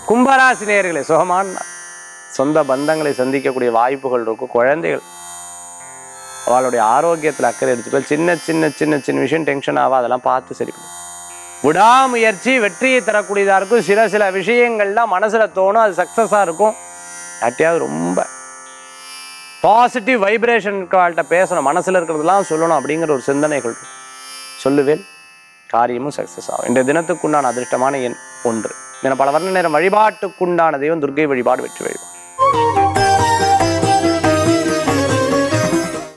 கும்பராசி நேயர்களே சுகமான நாள். சொந்த பந்தங்களை சந்திக்கக்கூடிய வாய்ப்புகள் இருக்கும் குழந்தைகள் அவளுடைய ஆரோக்கியத்தில் அக்கறை எடுத்துக்கோ சின்ன சின்ன சின்ன சின்ன விஷயம் டென்ஷன் ஆகும் அதெல்லாம் பார்த்து சரி பண்ணு விடாமுயற்சி வெற்றியை தரக்கூடியதாக இருக்கும் சில சில விஷயங்கள்லாம் மனசில் தோணும் அது சக்ஸஸாக இருக்கும் யார்ட்டையாவது ரொம்ப பாசிட்டிவ் வைப்ரேஷன் இருக்கிறவள்கிட்ட பேசணும் மனசில் இருக்கிறதெல்லாம் சொல்லணும் அப்படிங்கிற ஒரு சிந்தனைகள் இருக்கும் சொல்லுவேன் காரியமும் சக்ஸஸ் ஆகும் இன்றைய தினத்துக்குண்டான அதிர்ஷ்டமான எண் ஒன்று தின பல வர்ண நேரம் வழிபாட்டுக்குண்டான தெய்வம் துர்க்கை வழிபாடு வெற்றி வழிபாடு